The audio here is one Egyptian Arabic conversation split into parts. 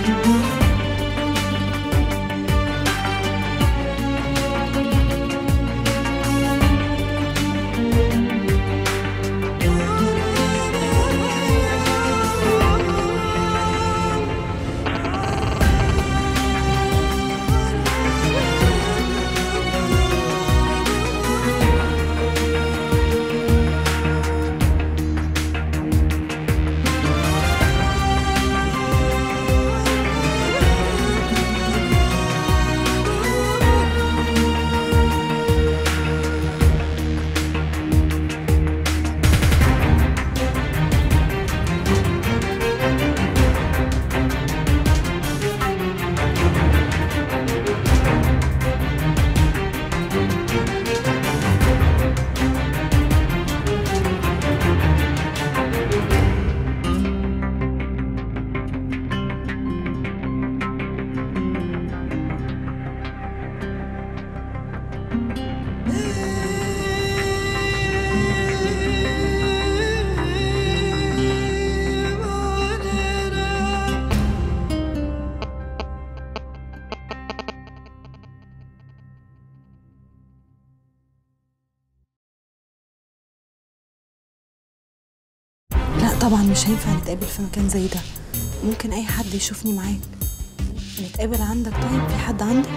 لا طبعا مش هينفع نتقابل في مكان زي ده ممكن اي حد يشوفني معاك نتقابل عندك طيب في حد عندك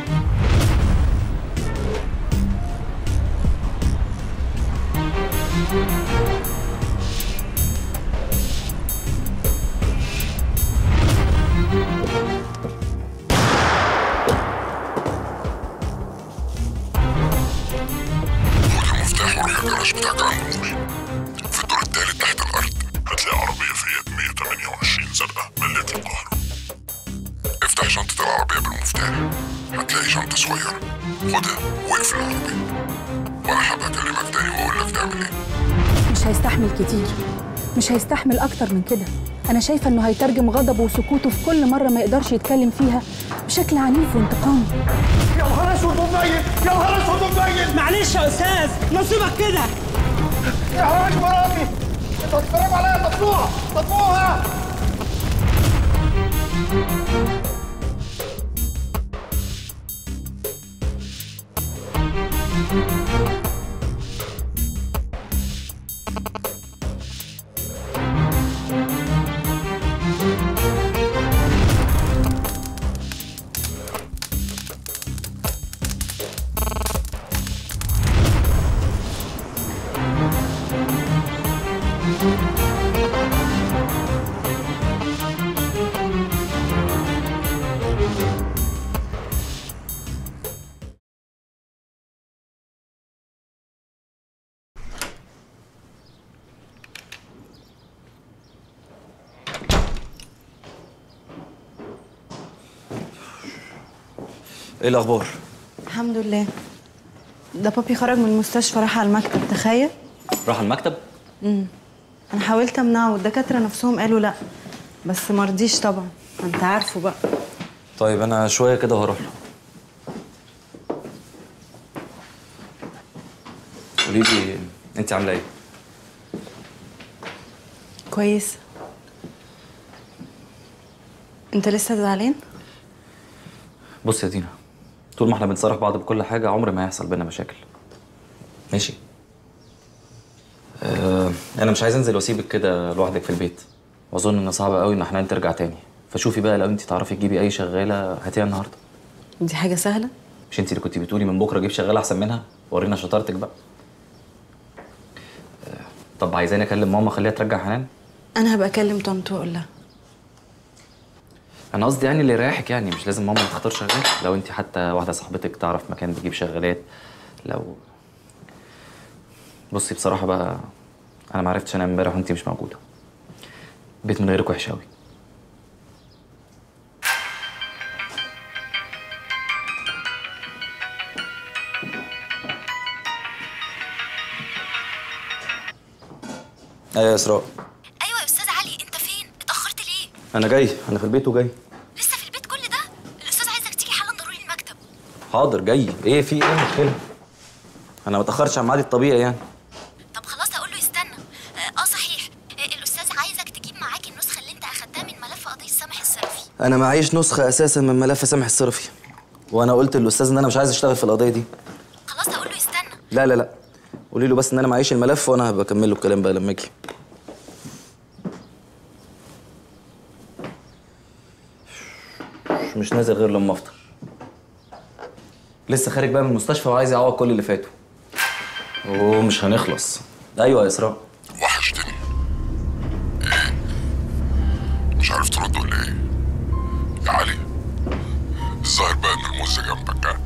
المفتاح وروح الجراج بتاع كرنجول في الدور التالت تحت الأرض هتلاقي عربية فيات 128 زرقاء مليت القاهرة افتح شنطة العربية بالمفتاح هتلاقي شنطة صغيرة خدها واقفل العربية وأنا هبقى أكلمك تاني وأقول لك تعمل إيه مش هيستحمل كتير مش هيستحمل أكتر من كده أنا شايفة إنه هيترجم غضبه وسكوته في كل مرة ما يقدرش يتكلم فيها بشكل عنيف وانتقامي يا نهار اسود ومنيل يا نهار اسود ومنيل معلش يا استاذ نصيبك كده يا حراج وراكي انتوا هتتفرجوا عليا طفوها طفوها ايه الاخبار الحمد لله ده بابي خرج من المستشفى راح على المكتب تخيل راح المكتب انا حاولت امنعه والدكاتره نفسهم قالوا لا بس مرضيش طبعا انت عارفه بقى طيب انا شويه كده وهروح له قولي لي انت عامله ايه كويس انت لسه زعلان بص يا دينا طول ما احنا بنصارح بعض بكل حاجه عمر ما هيحصل بينا مشاكل ماشي آه انا مش عايز انزل واسيبك كده لوحدك في البيت واظن ان صعب قوي ان حنان ترجع تاني فشوفي بقى لو انت تعرفي تجيبي اي شغاله هاتيها النهارده دي حاجه سهله مش انت اللي كنت بتقولي من بكره اجيب شغاله احسن منها ورينا شطارتك بقى آه، طب عايزاني اكلم ماما اخليها ترجع حنان انا هبقى اكلم طنط واقول لها انا قصدي يعني اللي يريحك يعني مش لازم ماما تختار شغال لو انت حتى واحده صاحبتك تعرف مكان بيجيب شغالات لو بصي بصراحه بقى انا ما عرفتش انام امبارح وانت مش موجوده بيت من غيرك وحش قوي ايوه يا اسراء ايوه يا استاذ علي انت فين اتاخرت ليه انا جاي انا في البيت وجاي لسه في البيت كل ده الاستاذ عايزك تيجي حالا ضروري المكتب حاضر جاي ايه في ايه مشكله انا ما اتاخرش عن ميعادي الطبيعي يعني طب خلاص اقول له يستنى اه آه، صحيح آه، الاستاذ عايزك تجيب معاك النسخه اللي انت اخدتها من ملف قضيه سامح السلفي انا معيش نسخه اساسا من ملف سامح الصرفي وانا قلت للاستاذ ان انا مش عايز اشتغل في القضيه دي خلاص اقول له يستنى لا لا لا قولي له بس ان انا معيش الملف وانا هبقى اكمل له الكلام بقى لما اجي مش نازل غير لما افطر لسه خارج بقى من المستشفى وعايز يعوض كل اللي فاته اوه مش هنخلص ايوه يا اسراء وحشتني ايه مش عارف ترد ولا ايه يا علي الظاهر بقى ان الموزة جنبك ها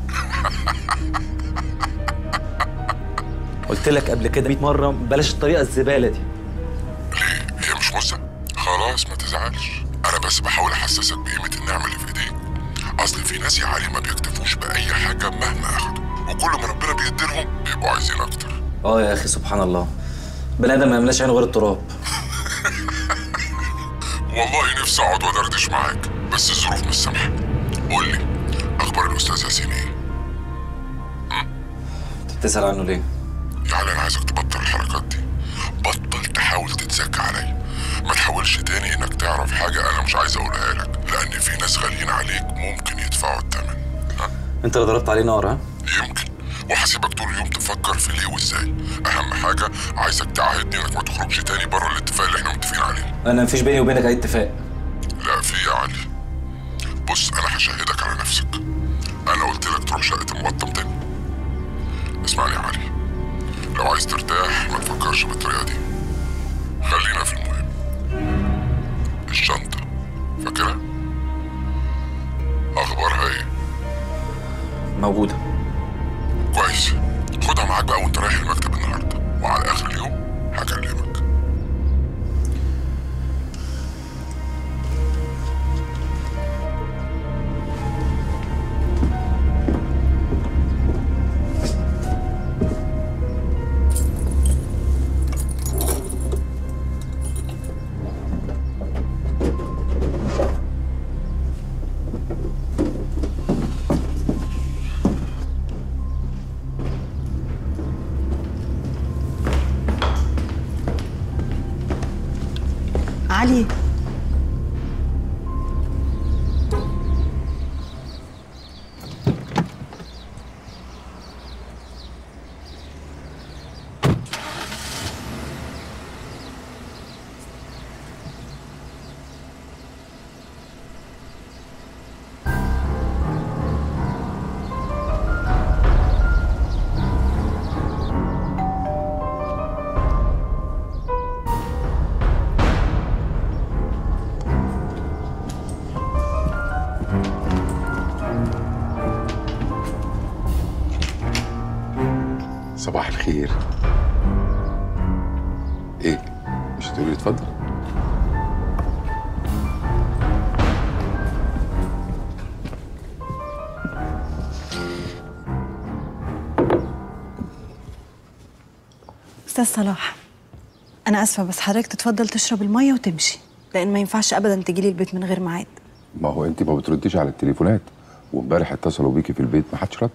قلت لك قبل كده 100 مره بلاش الطريقه الزباله دي ليه هي مش موزة خلاص ما تزعلش انا بس بحاول احسسك بقيمة النعمة اللي في ايديك اصل في ناس يا علي ما بيكتفوش باي حاجة مهما اخدوا وكل ما ربنا بيديلهم بيبقوا عايزين اكتر اه يا اخي سبحان الله بني ادم ما يملاش عينه غير التراب والله نفسي اقعد وادردش معاك بس الظروف مش سامحه قول لي اخبار الاستاذ ياسين ايه انت بتسال عنه ليه يعني انا عايزك تبطل الحركات دي بطل تحاول تتزكى عليا ما تحاولش تاني انك تعرف حاجه انا مش عايز اقولها لك لان في ناس غاليين عليك ممكن يدفعوا الثمن انت اللي ضربت عليه نار ها يمكن وهسيبك طول اليوم تفكر في ليه وازاي اهم حاجه عايزك تعاهدني انك ما تخرجش تاني بره الاتفاق اللي احنا متفقين عليه انا مفيش بيني وبينك اي اتفاق لا في يا علي بص انا هشهدك على نفسك انا قلت لك تروح شقه المقطم تاني اسمعني يا علي لو عايز ترتاح ما تفكرش بالطريقه دي خلينا في المهم الشنطه فاكرها اخبارها ايه موجوده كويس خدها معاك بقى وانت رايح المكتب النهارده وعلى اخر اليوم هكلمك علي صباح الخير ايه مش هتقولي اتفضل استاذ صلاح انا اسفه بس حضرتك تتفضل تشرب الميه وتمشي لان ما ينفعش ابدا تجيلي البيت من غير ميعاد ما هو انت ما بترديش على التليفونات وامبارح اتصلوا بيكي في البيت ما حدش رد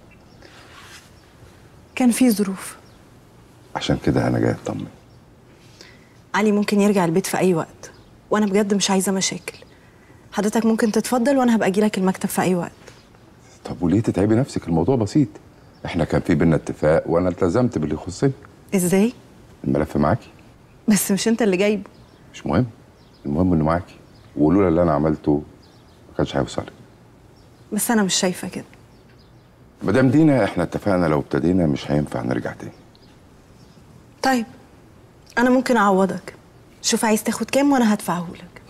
كان في ظروف عشان كده انا جاي اطمن علي ممكن يرجع البيت في اي وقت وانا بجد مش عايزه مشاكل حضرتك ممكن تتفضل وانا هبقى اجيلك المكتب في اي وقت طب وليه تتعبي نفسك الموضوع بسيط احنا كان في بينا اتفاق وانا التزمت باللي يخصني ازاي الملف معاكي بس مش انت اللي جايبه مش مهم المهم انه معاكي ولولا اللي انا عملته ما كانش هيوصل بس انا مش شايفه كده مدام دينا احنا اتفقنا لو ابتدينا مش هينفع نرجع تاني طيب انا ممكن اعوضك شوف عايز تاخد كام وانا هدفعه لك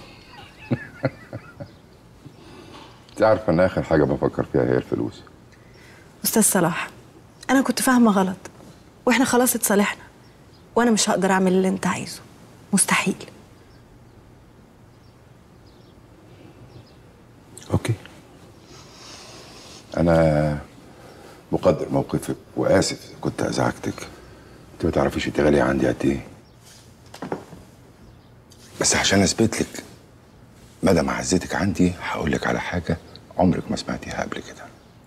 انت عارفه ان اخر حاجه بفكر فيها هي الفلوس استاذ صلاح انا كنت فاهمه غلط واحنا خلاص اتصالحنا وانا مش هقدر اعمل اللي انت عايزه مستحيل اوكي انا مقدر موقفك واسف إذا كنت ازعجتك انت ما تعرفيش انت غاليه عندي قد ايه بس عشان اثبت لك مدى معزتك عندي هقول لك على حاجه عمرك ما سمعتيها قبل كده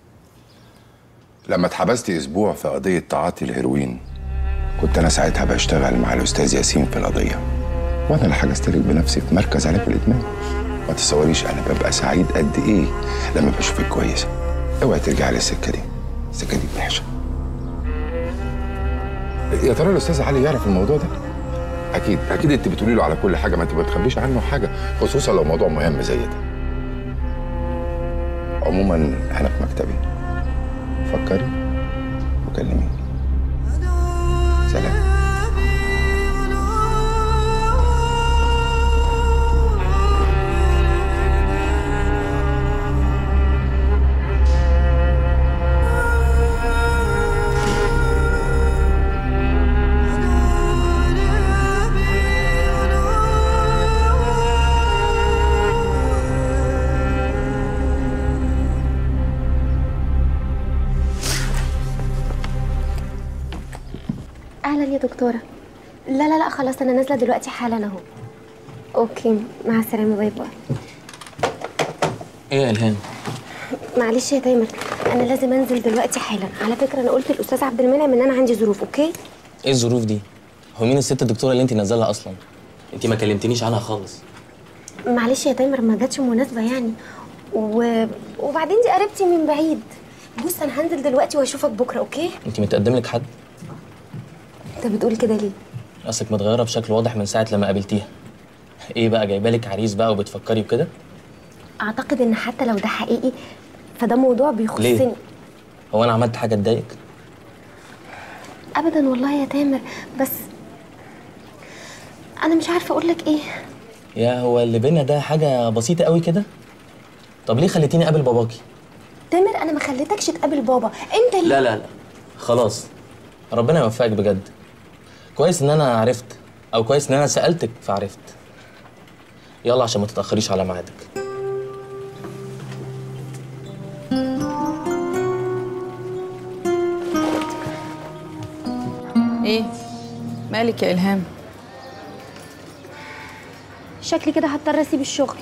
لما اتحبستي اسبوع في قضيه تعاطي الهيروين كنت انا ساعتها بشتغل مع الاستاذ ياسين في القضيه وانا اللي حجزت لك بنفسي في مركز علاج الادمان ما تصوريش انا ببقى سعيد قد ايه لما بشوفك كويسه اوعي ترجعي للسكه دي السكه دي وحشه يا ترى الاستاذ علي يعرف الموضوع ده اكيد اكيد انت بتقولي له على كل حاجه ما انت ما بتخبيش عنه حاجه خصوصا لو موضوع مهم زي ده عموما انا في مكتبي فكري وكلميني سلام اهلا يا دكتوره لا لا لا خلاص انا نازله دلوقتي حالا اهو اوكي مع السلامه باي باي ايه يا الهام معلش يا تامر انا لازم انزل دلوقتي حالا على فكره انا قلت للاستاذ عبد المنعم ان انا عندي ظروف اوكي ايه الظروف دي؟ هو مين الست الدكتوره اللي انت نازلها اصلا؟ انت ما كلمتنيش عنها خالص معلش يا تامر ما جاتش مناسبه يعني و... وبعدين دي قريبتي من بعيد بص انا هنزل دلوقتي واشوفك بكره اوكي انت متقدم لك حد؟ انت بتقول كده ليه اصلك متغيره بشكل واضح من ساعه لما قابلتيها ايه بقى جايبه لك عريس بقى وبتفكري وكده؟ اعتقد ان حتى لو ده حقيقي فده موضوع بيخصني ليه؟ هو انا عملت حاجه تضايقك؟ ابدا والله يا تامر بس انا مش عارفه اقول لك ايه يا هو اللي بينا ده حاجه بسيطه قوي كده؟ طب ليه خليتيني اقابل باباكي؟ تامر انا ما خليتكش تقابل بابا انت اللي لا لا لا خلاص ربنا يوفقك بجد كويس ان انا عرفت او كويس ان انا سالتك فعرفت يلا عشان ما تتاخريش على ميعادك ايه مالك يا الهام شكلي كده هضطر اسيب الشغل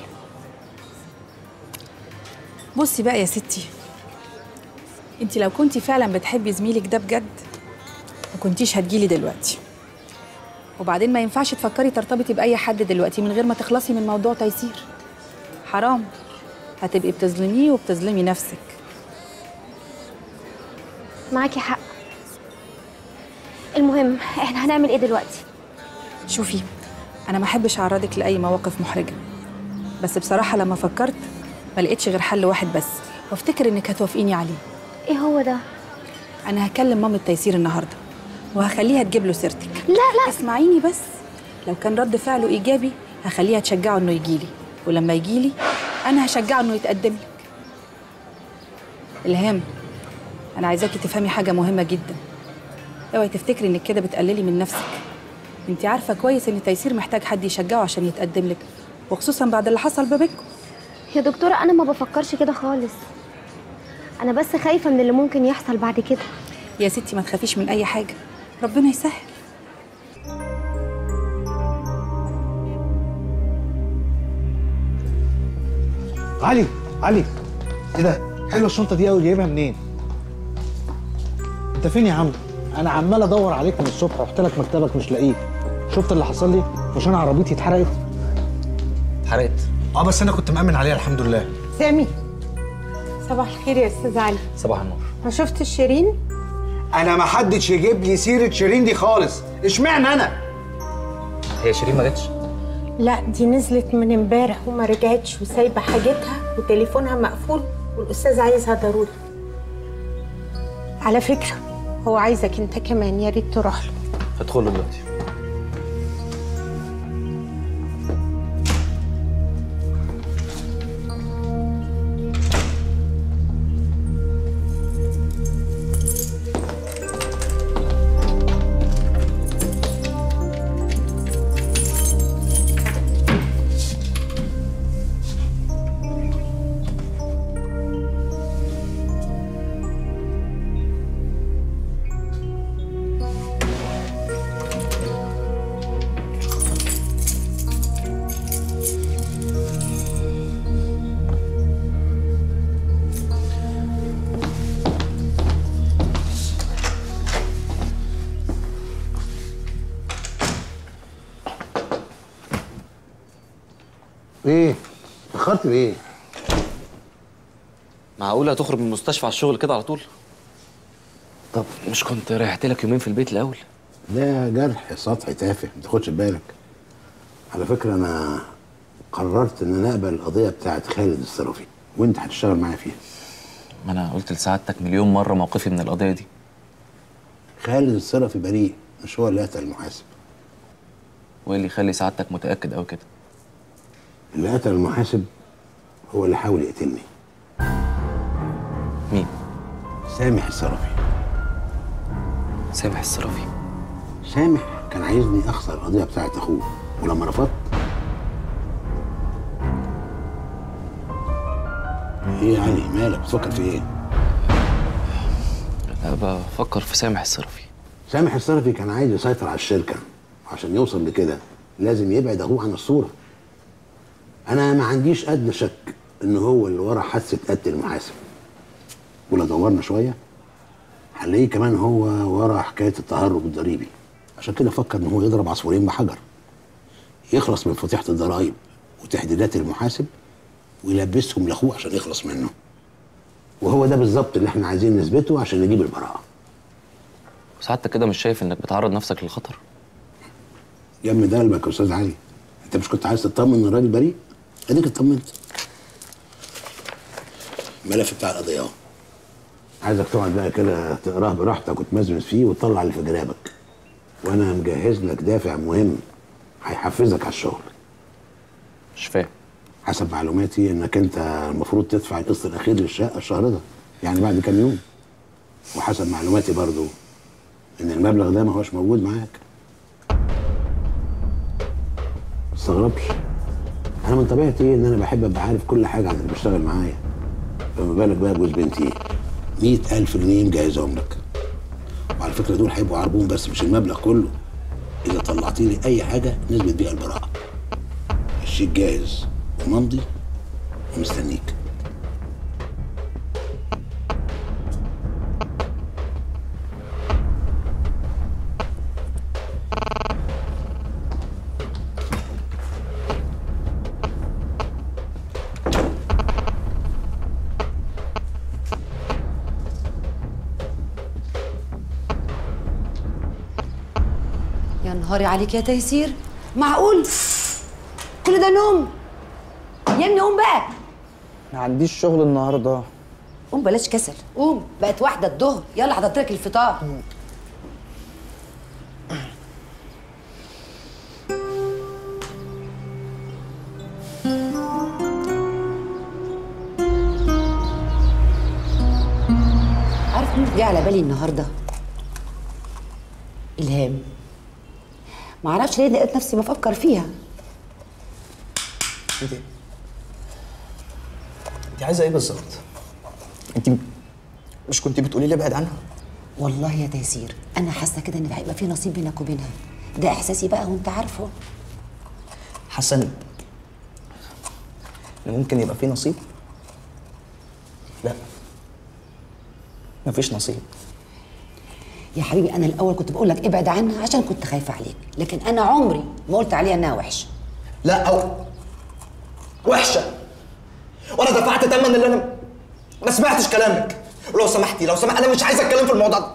بصي بقى يا ستي انت لو كنتي فعلا بتحبي زميلك ده بجد ما كنتيش هتجيلي دلوقتي وبعدين ما ينفعش تفكري ترتبطي باي حد دلوقتي من غير ما تخلصي من موضوع تيسير حرام هتبقي بتظلميه وبتظلمي نفسك معاكي حق المهم احنا هنعمل ايه دلوقتي شوفي انا ما احبش اعرضك لاي مواقف محرجه بس بصراحه لما فكرت ما لقيتش غير حل واحد بس وافتكر انك هتوافقيني عليه ايه هو ده انا هكلم مامة تيسير النهارده وهخليها تجيب له سيرتك لا لا اسمعيني بس لو كان رد فعله ايجابي هخليها تشجعه انه يجيلي ولما يجيلي انا هشجعه انه يتقدم لك الهام انا عايزاكي تفهمي حاجه مهمه جدا اوعي تفتكري انك كده بتقللي من نفسك انت عارفه كويس ان تيسير محتاج حد يشجعه عشان يتقدم لك وخصوصا بعد اللي حصل ما بينكم يا دكتوره انا ما بفكرش كده خالص انا بس خايفه من اللي ممكن يحصل بعد كده يا ستي ما تخافيش من اي حاجه ربنا يسهل علي علي ايه ده حلوه الشنطه دي قوي جايبها منين انت فين يا عم انا عمال ادور عليك من الصبح رحت لك مكتبك مش لاقيك شفت اللي حصل لي مش انا عربيتي اتحرقت اتحرقت اه بس انا كنت مأمن عليها الحمد لله سامي صباح الخير يا استاذ علي صباح النور ما شفتش شيرين انا ما حدش يجيب لي سيره شيرين دي خالص اشمعنى انا هي شيرين ما جاتش لا دي نزلت من امبارح وما رجعتش وسايبه حاجتها وتليفونها مقفول والاستاذ عايزها ضروري على فكره هو عايزك انت كمان يا ريت تروح له هدخل له دلوقتي ايه اتاخرت ليه معقولة هتخرج من المستشفى على الشغل كده على طول؟ طب مش كنت ريحت لك يومين في البيت الأول؟ ده جرح سطحي تافه ما تاخدش بالك على فكره انا قررت ان انا اقبل القضيه بتاعت خالد الصرافي وانت هتشتغل معايا فيها ما أنا قلت لسعادتك مليون مرة موقفي من القضية دي خالد الصرافي بريء مش هو اللي قتل المحاسب وإيه اللي يخلي سعادتك متأكد أوي كده؟ اللي قتل المحاسب هو اللي حاول يقتلني مين؟ سامح الصرافي سامح الصرافي سامح كان عايزني اخسر القضيه بتاعت اخوه ولما رفضت ايه يا علي مالك بتفكر في ايه لا بفكر في سامح الصرافي سامح الصرفي كان عايز يسيطر على الشركه عشان يوصل لكده لازم يبعد اخوه عن الصوره انا ما عنديش ادنى شك ان هو اللي ورا حادثه قتل المحاسب ولو دورنا شويه هنلاقيه كمان هو ورا حكايه التهرب الضريبي عشان كده فكر ان هو يضرب عصفورين بحجر يخلص من فضيحه الضرائب وتهديدات المحاسب ويلبسهم لاخوه عشان يخلص منه وهو ده بالظبط اللي احنا عايزين نثبته عشان نجيب البراءه سعادتك كده مش شايف إنك بتعرض نفسك للخطر؟ يا ابني ده قلبك يا استاذ علي انت مش كنت عايز تطمن ان الراجل بريء اديك اطمنت الملف بتاع القضيه اهو عايزك تقعد بقى كده تقراه براحتك وتمزمز فيه وتطلع اللي في جرابك وانا مجهز لك دافع مهم هيحفزك على الشغل مش فاهم حسب معلوماتي انك انت المفروض تدفع القسط الاخير للشقه الشهر ده يعني بعد كام يوم وحسب معلوماتي برضو ان المبلغ ده ما هوش موجود معاك ما تستغربش انا من طبيعتي ان انا بحب ابقى عارف كل حاجه عن اللي بيشتغل معايا فما بالك بقى بجوز بنتي مئة ألف جنيه مجهزهم لك وعلى فكرة دول هيبقوا عربون بس مش المبلغ كله إذا طلعت لي أي حاجة نثبت بيها البراءة الشيك جاهز وممضي ومستنيك يا نهاري عليك يا تيسير معقول كل ده نوم يا ابني قوم بقى ما عنديش شغل النهارده قوم بلاش كسل قوم بقت واحدة الظهر يلا حضرت لك الفطار عارف مين جه على بالي النهارده الهام معرفش ليه لقيت نفسي بفكر فيها انت انت عايزه ايه بالظبط انت مش كنت بتقولي لي ابعد عنها والله يا تيسير انا حاسه كده ان هيبقى في نصيب بينك وبينها ده احساسي بقى وانت عارفه حاسه ان ان ممكن يبقى في نصيب لا مفيش نصيب يا حبيبي انا الاول كنت بقول لك ابعد عنها عشان كنت خايفه عليك لكن انا عمري ما قلت عليها انها وحشه لا او وحشه وانا دفعت ثمن اللي انا ما سمعتش كلامك ولو سمحتي لو سمحت انا مش عايز اتكلم في الموضوع ده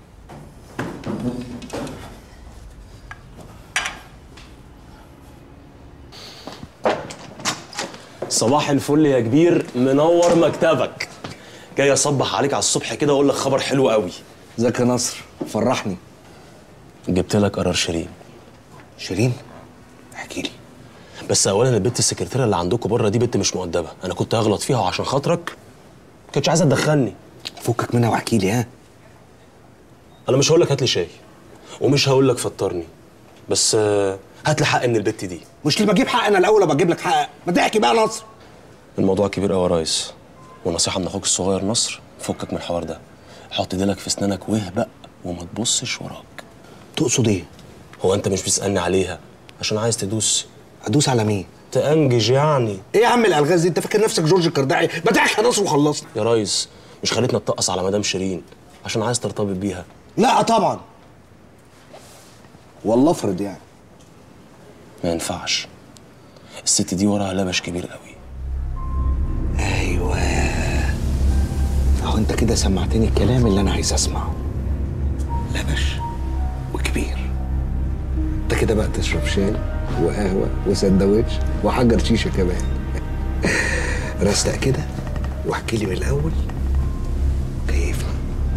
صباح الفل يا كبير منور مكتبك جاي اصبح عليك على الصبح كده واقول لك خبر حلو قوي ازيك يا نصر فرحني جبت لك قرار شيرين شيرين احكي لي بس اولا البت السكرتيره اللي عندكم بره دي بنت مش مؤدبه انا كنت هغلط فيها وعشان خاطرك ما كانتش عايزه تدخلني فكك منها واحكي لي ها انا مش هقول لك هات لي شاي ومش هقول لك فطرني بس آه، هات لي حق من البت دي مش لما اجيب حق انا الاول ابقى اجيب لك حق ما تحكي بقى يا نصر الموضوع كبير قوي يا ريس ونصيحه من اخوك الصغير نصر فكك من الحوار ده حط ديلك في اسنانك واهبق وما تبصش وراك تقصد ايه هو انت مش بتسالني عليها عشان عايز تدوس ادوس على مين تأنجج يعني ايه يا عم الالغاز دي انت فاكر نفسك جورج القرداعي ما تحكي يا نصر وخلصنا يا ريس مش خليتنا نتقص على مدام شيرين عشان عايز ترتبط بيها لا طبعا والله افرض يعني ما ينفعش الست دي وراها لبش كبير قوي انت كده سمعتني الكلام اللي انا عايز اسمعه لبش وكبير انت كده بقى تشرب شاي وقهوه وسندوتش وحجر شيشه كمان رستق كده واحكي لي من الاول كيفني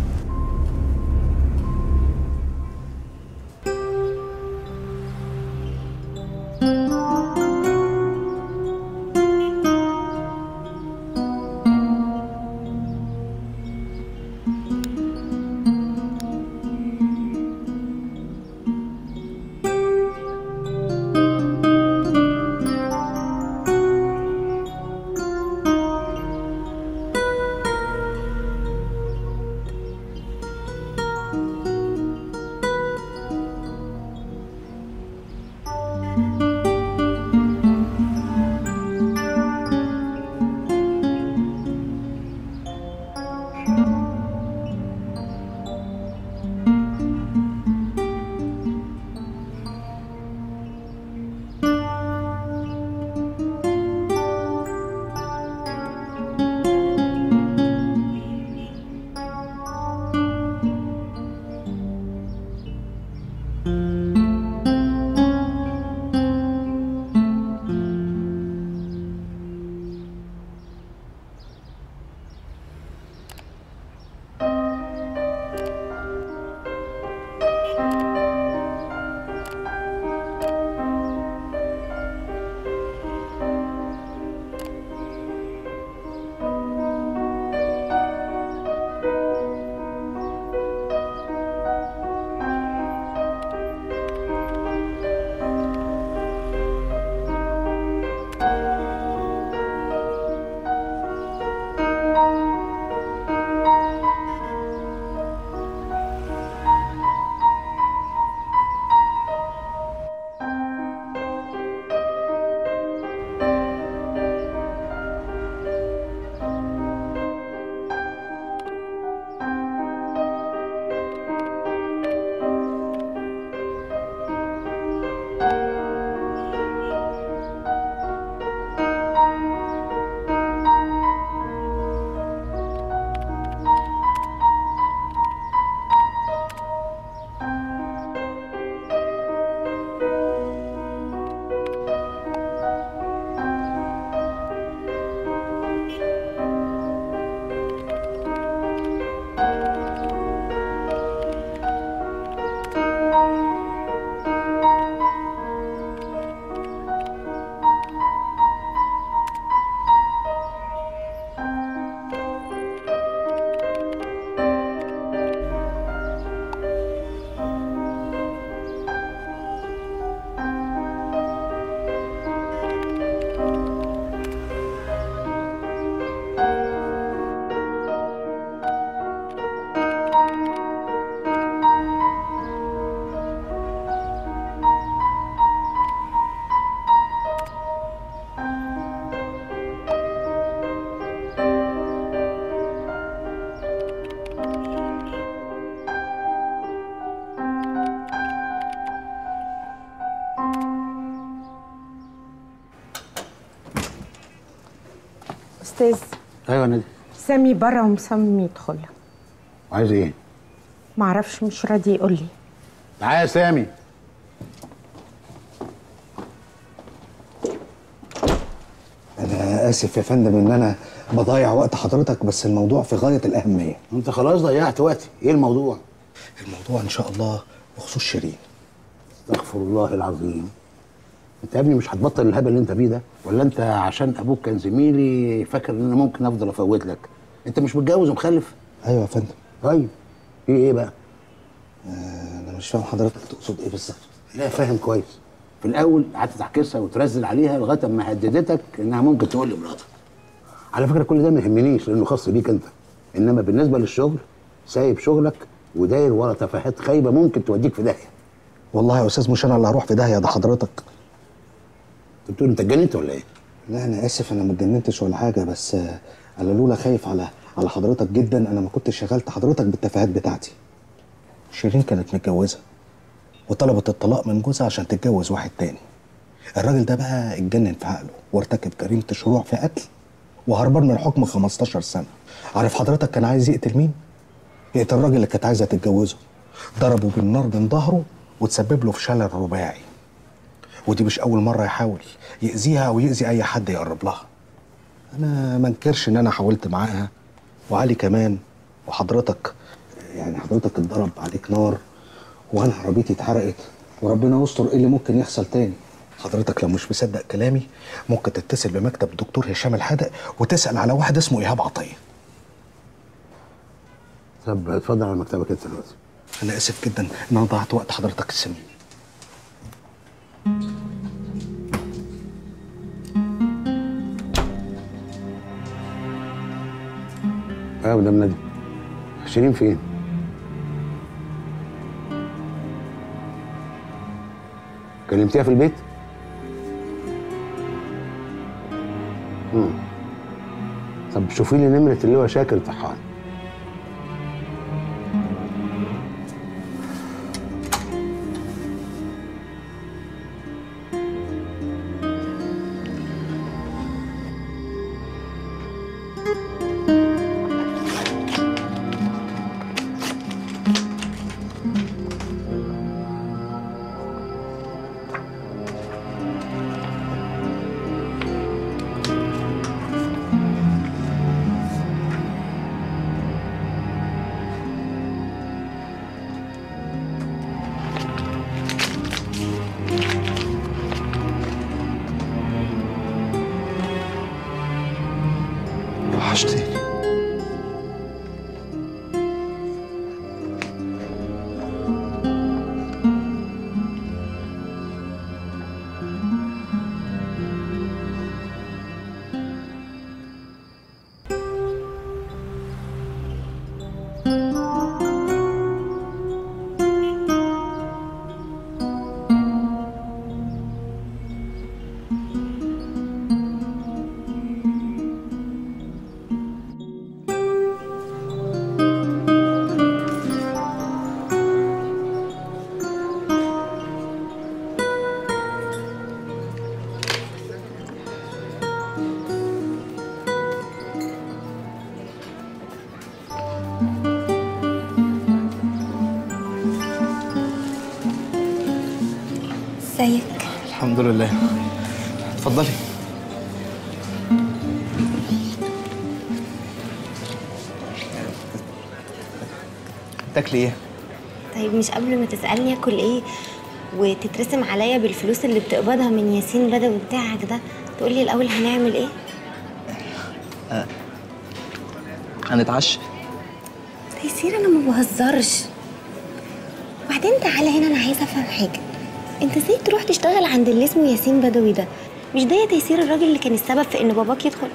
استاذ ايوه يا نادي سامي بره ومصمم يدخل عايز ايه؟ معرفش مش راضي يقول لي تعالى يا سامي انا اسف يا فندم ان انا بضيع وقت حضرتك بس الموضوع في غايه الاهميه انت خلاص ضيعت وقتي ايه الموضوع الموضوع ان شاء الله بخصوص شيرين استغفر الله العظيم انت يا ابني مش هتبطل الهبل اللي انت فيه ده ولا انت عشان ابوك كان زميلي فاكر ان انا ممكن افضل افوت لك انت مش متجوز ومخلف ايوه يا فندم طيب في ايه بقى انا مش فاهم حضرتك تقصد ايه بالظبط لا فاهم كويس في الاول قعدت تعكسها وترزل عليها لغايه اما هددتك انها ممكن تقول لمراتك على فكره كل ده ما يهمنيش لانه خاص بيك انت انما بالنسبه للشغل سايب شغلك وداير ورا تفاهات خايبه ممكن توديك في داهيه والله يا استاذ مش انا اللي هروح في داهيه ده حضرتك انت بتقول انت اتجننت ولا ايه؟ لا انا اسف انا ما اتجننتش ولا حاجه بس آه، انا لولا خايف على على حضرتك جدا انا ما كنتش شغلت حضرتك بالتفاهات بتاعتي شيرين كانت متجوزه وطلبت الطلاق من جوزها عشان تتجوز واحد تاني الراجل ده بقى اتجنن في عقله وارتكب جريمه الشروع في قتل وهربان من حكم 15 سنه عارف حضرتك كان عايز يقتل مين يقتل الراجل اللي كانت عايزه تتجوزه ضربه بالنار من ظهره وتسبب له في شلل رباعي ودي مش اول مره يحاول يأذيها او يأذي اي حد يقرب لها انا ما انكرش ان انا حاولت معاها وعلي كمان وحضرتك يعني حضرتك اتضرب عليك نار وانا عربيتي اتحرقت وربنا يستر ايه اللي ممكن يحصل تاني حضرتك لو مش مصدق كلامي ممكن تتصل بمكتب الدكتور هشام الحدق وتسال على واحد اسمه ايهاب عطيه طب اتفضل على مكتبك انت دلوقتي انا اسف جدا ان انا ضيعت وقت حضرتك السمين اه مدام نادي شيرين فين؟ كلمتيها في البيت؟ مم. طب شوفي لي نمرة اللي هو شاكر طحان وحشتني ازيك الحمد لله اتفضلي تاكلي ايه؟ طيب مش قبل ما تسألني اكل ايه وتترسم عليا بالفلوس اللي بتقبضها من ياسين بدوي بتاعك ده تقولي الاول هنعمل ايه آه. هنتعشى تيسير انا ما بهزرش وبعدين تعالى هنا انا عايزه افهم حاجه انت ازاي تروح تشتغل عند اللي اسمه ياسين بدوي ده مش ده يا تيسير الراجل اللي كان السبب في ان باباك يدخل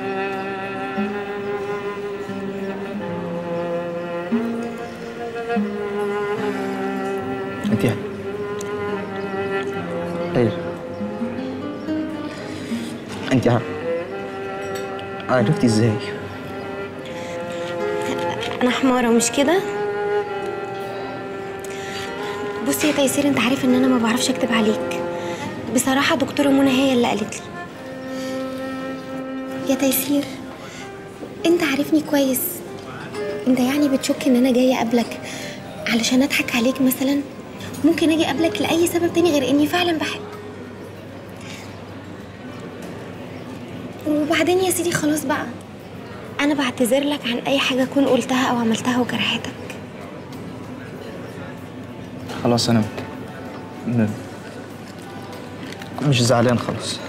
انت ايه انت ع- عرفتي ازاي؟ انا حماره مش كده بص يا تيسير انت عارف ان انا ما بعرفش اكتب عليك بصراحه دكتوره منى هي اللي قالت لي يا تيسير انت عارفني كويس انت يعني بتشك ان انا جايه اقابلك علشان اضحك عليك مثلا ممكن اجي اقابلك لاي سبب تاني غير اني فعلا بحب وبعدين يا سيدي خلاص بقى انا بعتذر لك عن اي حاجه اكون قلتها او عملتها وجرحتك خلاص انا م- مش زعلان خلاص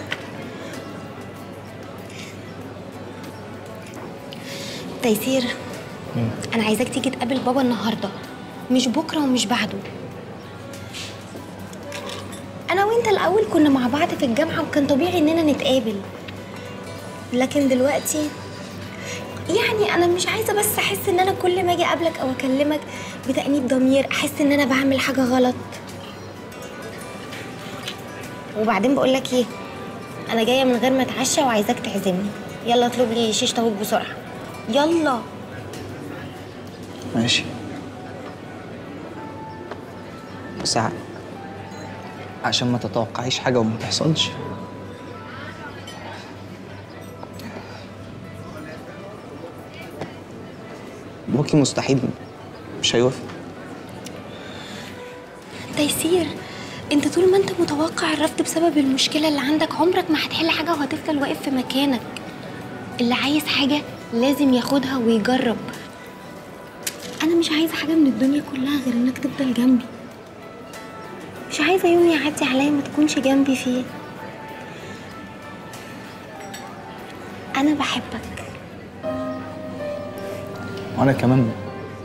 تيسير انا عايزاك تيجي تقابل بابا النهارده مش بكره ومش بعده انا وانت الاول كنا مع بعض في الجامعه وكان طبيعي اننا نتقابل لكن دلوقتي يعني انا مش عايزه بس احس ان انا كل ما اجي اقابلك او اكلمك بتأنيب ضمير احس ان انا بعمل حاجه غلط وبعدين بقول لك ايه انا جايه من غير ما اتعشى وعايزاك تعزمني يلا اطلب لي شيش طاووق بسرعه يلا ماشي بس ع- عشان ما تتوقعيش حاجة وما تحصلش باباكي مستحيل مش هيوافق تيسير انت طول ما انت متوقع الرفض بسبب المشكلة اللي عندك عمرك ما هتحل حاجة وهتفضل واقف في مكانك اللي عايز حاجة لازم ياخدها ويجرب انا مش عايزة حاجة من الدنيا كلها غير انك تفضل جنبي مش عايزة يوم يعدي عليا ما تكونش جنبي فيه انا بحبك وانا كمان ب...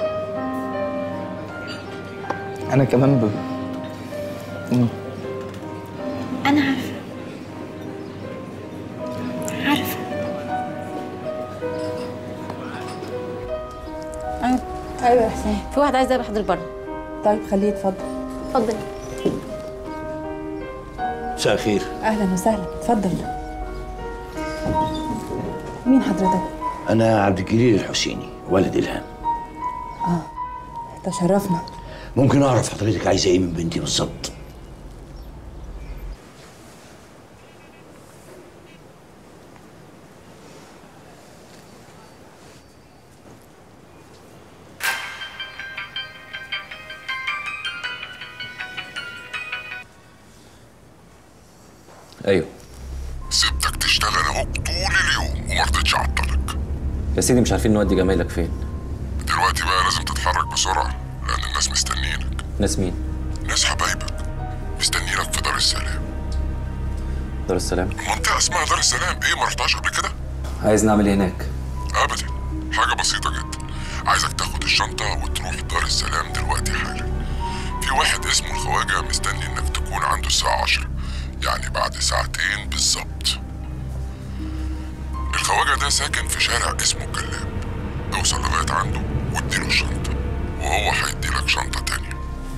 انا كمان ب... مم. انا عارفة عارفة ايوه ايوه يا حسين في واحد عايز يروح حضرتك بره طيب خليه يتفضل اتفضل مساء الخير اهلا وسهلا اتفضل مين حضرتك أنا عبد الجليل الحسيني والد إلهام اه تشرفنا ممكن أعرف حضرتك عايزة إيه من بنتي بالظبط؟ ايوه سبتك تشتغل اهو طول اليوم وما رضيتش اعطلك يا سيدي مش عارفين نودي جمايلك فين دلوقتي بقى لازم تتحرك بسرعه لان الناس مستنيينك ناس مين ناس حبايبك مستنيينك في دار السلام دار السلام منطقه اسمها دار السلام ايه ما رحتهاش قبل كده عايز نعمل ايه هناك ابدا حاجه بسيطه جدا عايزك تاخد الشنطه وتروح دار السلام دلوقتي حالا في واحد اسمه الخواجه مستني انك تكون عنده الساعه 10 يعني بعد ساعتين بالظبط الخواجه ده ساكن في شارع اسمه الجلاب اوصل لغايه عنده واديله الشنطه وهو هيديلك شنطه تانية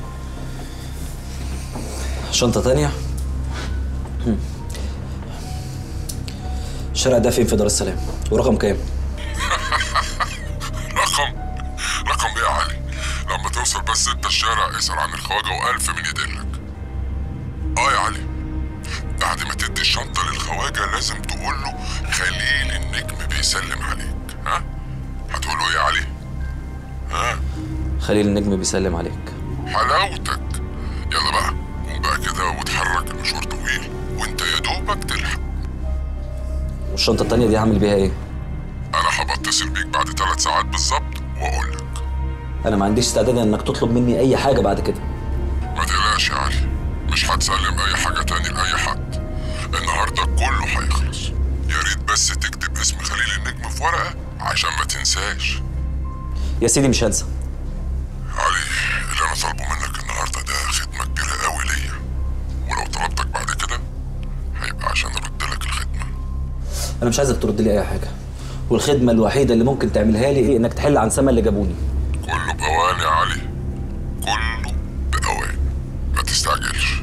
شنطة تانية هم. الشارع ده فين في دار السلام ورقم كام رقم رقم ايه يا علي لما توصل بس انت الشارع اسأل عن الخواجه والف من يدلك اه يا علي بعد ما تدي الشنطه للخواجه لازم تقول له خليل النجم بيسلم عليك ها هتقول له ايه يا علي ها خليل النجم بيسلم عليك حلاوتك يلا بقى قوم بقى كده واتحرك المشوار طويل وانت يا دوبك تلحق والشنطة التانية دي هعمل بيها ايه انا هبقى اتصل بيك بعد ثلاث ساعات بالظبط واقول لك انا ما عنديش استعداد انك تطلب مني اي حاجة بعد كده ما تقلقش يا علي مش هتسلم اي حاجه تاني لاي حد النهارده كله هيخلص يا ريت بس تكتب اسم خليل النجم في ورقه عشان ما تنساش يا سيدي مش هنسى علي اللي انا طالبه منك النهارده ده خدمه كبيره قوي ليا ولو طلبتك بعد كده هيبقى عشان ارد لك الخدمه انا مش عايزك ترد لي اي حاجة والخدمة الوحيدة اللي ممكن تعملها لي هي انك تحل عن سما اللي جابوني كله باوان يا علي كله باوان ما تستعجلش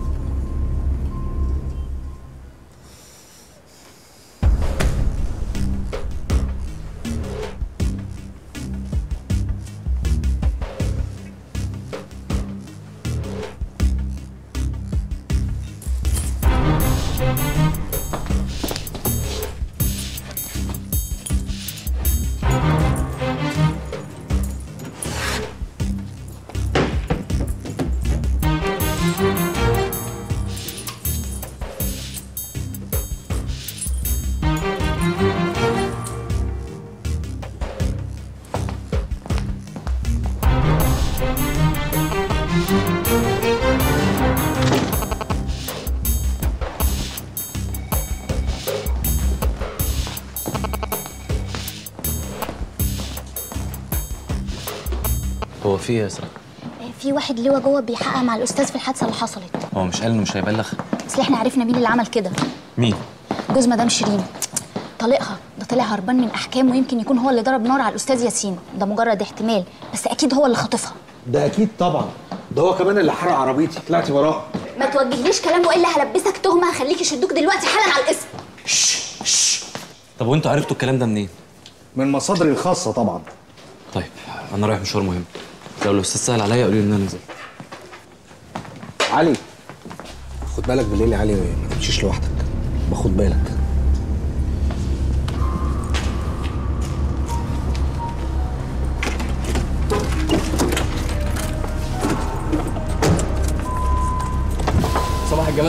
هو في ايه يا اسراء في واحد لواء جوه بيحقق مع الاستاذ في الحادثه اللي حصلت هو مش قال انه مش هيبلغ اصل احنا عرفنا مين اللي عمل كده مين جوز مدام شيرين طليقها ده طلع هربان من احكام ويمكن يكون هو اللي ضرب نار على الاستاذ ياسين ده مجرد احتمال بس اكيد هو اللي خاطفها ده اكيد طبعا ده هو كمان اللي حرق عربيتي طلعتي وراه ما توجهليش كلام والا هلبسك تهمه هخليك يشدوك دلوقتي حالا على الاسم طب وانتوا عرفتوا الكلام ده منين من مصادري الخاصه طبعا طيب انا رايح مشوار مهم لو الاستاذ سأل عليا قولي له ان انا نزلت علي خد بالك بالليل يا علي ما تمشيش لوحدك باخد بالك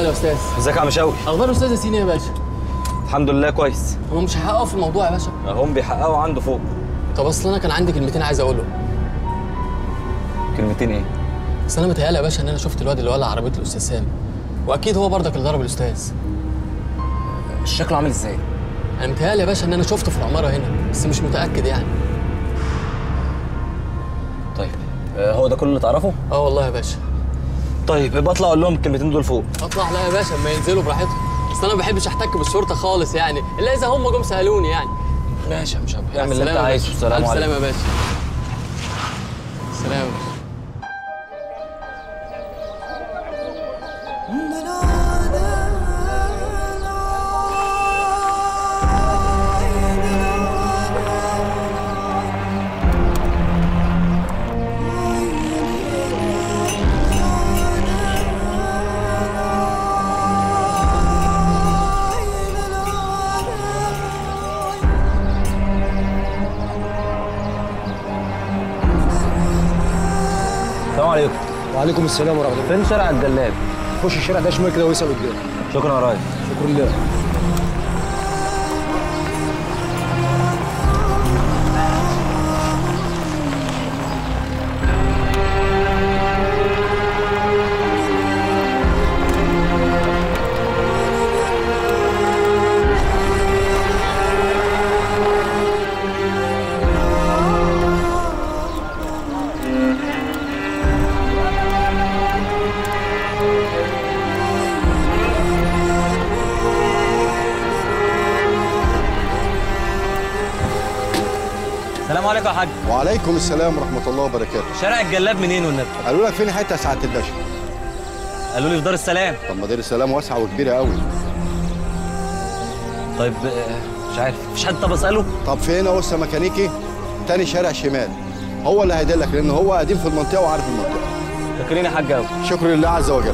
الواد يا استاذ ازيك يا عم شوقي اخبار الاستاذ ياسين إيه يا باشا الحمد لله كويس هم مش هيحققوا في الموضوع يا باشا هم بيحققوا عنده فوق طب اصل انا كان عندي كلمتين عايز اقولهم كلمتين ايه بس انا متهيألي يا باشا ان انا شفت الواد اللي ولع عربيه الاستاذ سامي واكيد هو برضك اللي ضرب الاستاذ شكله عامل ازاي انا متهيألي يا باشا ان انا شفته في العماره هنا بس مش متاكد يعني طيب آه، هو ده كل اللي تعرفه اه والله يا باشا طيب يبقى اطلع اقول لهم الكلمتين دول فوق اطلع لا يا باشا اما ينزلوا براحتهم اصل انا ما بحبش احتك بالشرطه خالص يعني الا اذا هم جم سالوني يعني ماشي يا مش مع اعمل اللي انت السلامة يا عايزه باشا. السلام ألف عليكم سلامه يا باشا سلام يا باشا السلام عليكم وعليكم السلام ورحمه الله فين شارع الجلاب خش الشارع ده شمال كده واسال قدام شكرا يا ريس شكرا لله السلام عليكم يا حاج وعليكم السلام ورحمه الله وبركاته شارع الجلاب منين والنبي قالوا لك فين حته سعاده الباشا قالوا لي في دار السلام طب ما دار السلام واسعه وكبيره قوي طيب آه، مش عارف مفيش حد طب اساله طب فين اهو ميكانيكي تاني شارع شمال هو اللي هيدلك لان هو قديم في المنطقه وعارف المنطقه فاكرين يا حاج قوي شكر لله عز وجل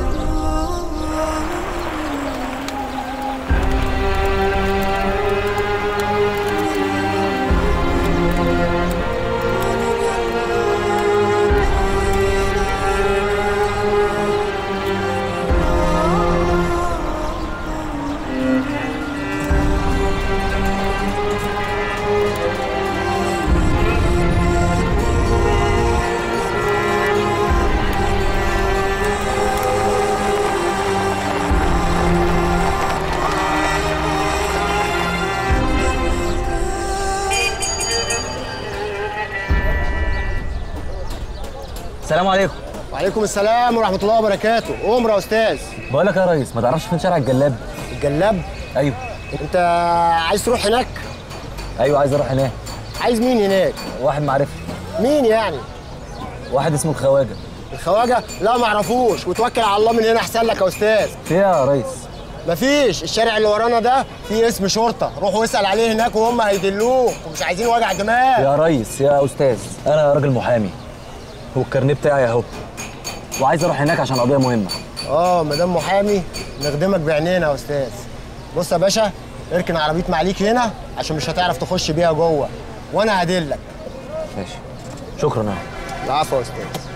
السلام عليكم وعليكم السلام ورحمه الله وبركاته عمر يا استاذ بقول لك يا ريس ما تعرفش فين شارع الجلاب الجلاب ايوه انت عايز تروح هناك ايوه عايز اروح هناك عايز مين هناك واحد معرفه مين يعني واحد اسمه الخواجه الخواجه لا ما اعرفوش وتوكل على الله من هنا احسن لك يا استاذ في إيه يا ريس مفيش الشارع اللي ورانا ده فيه اسم شرطه روح واسال عليه هناك وهم هيدلوك ومش عايزين وجع دماغ يا ريس يا استاذ انا راجل محامي والكارنيه بتاعي اهو وعايز اروح هناك عشان قضيه مهمه اه مدام محامي نخدمك بعينينا يا استاذ بص يا باشا اركن عربيه معليك هنا عشان مش هتعرف تخش بيها جوه وانا هدلك ماشي شكرا يا العفو يا استاذ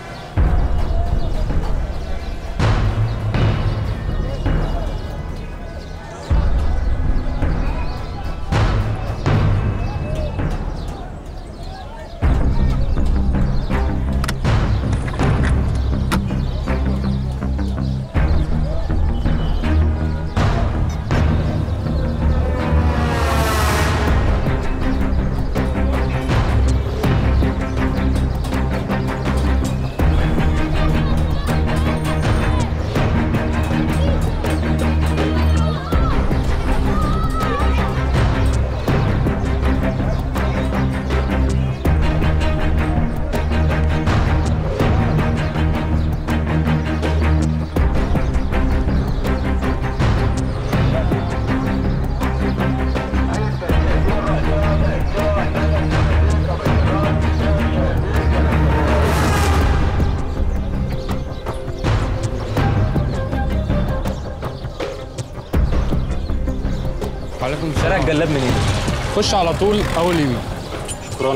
وعليكم شارع الجلاب منين خش على طول اول يمين شكرا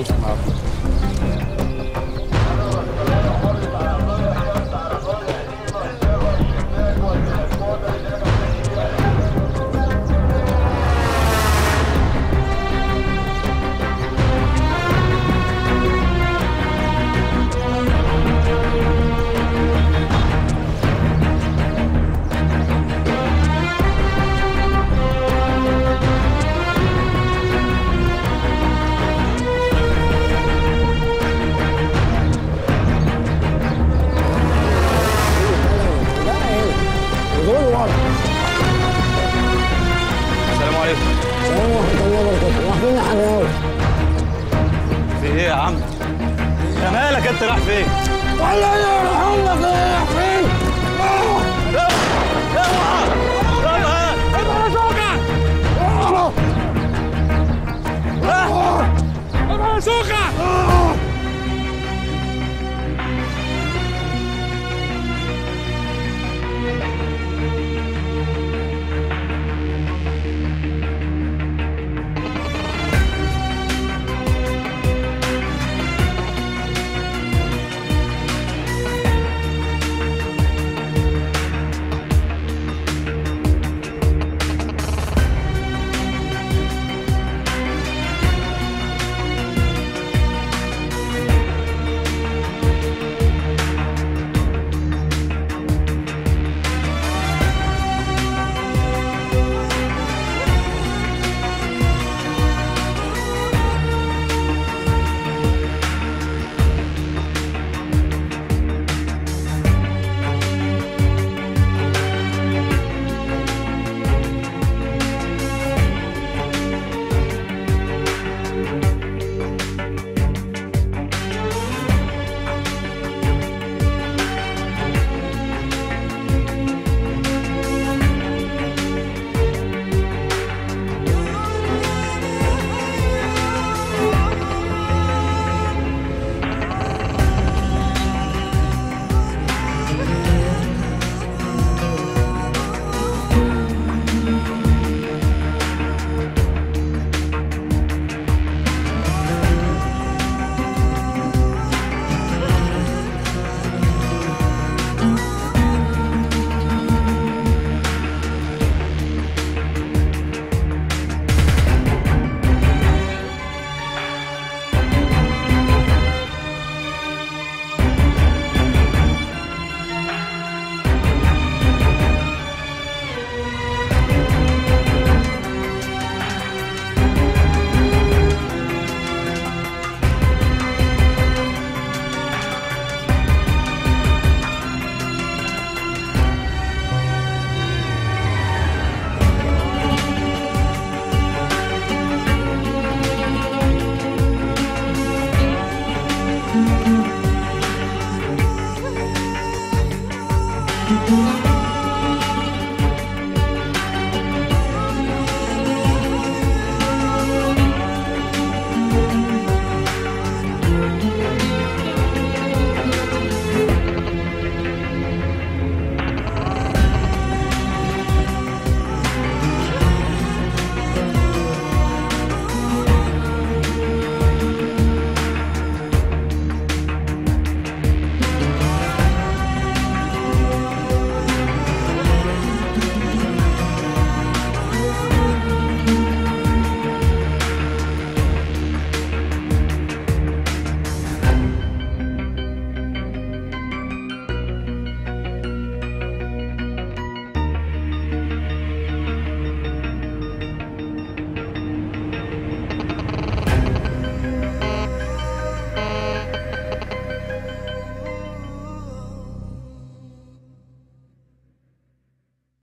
يا مالك انت رايح فين؟ ولا انا راح اقول لك رايح فين اوعى سوكا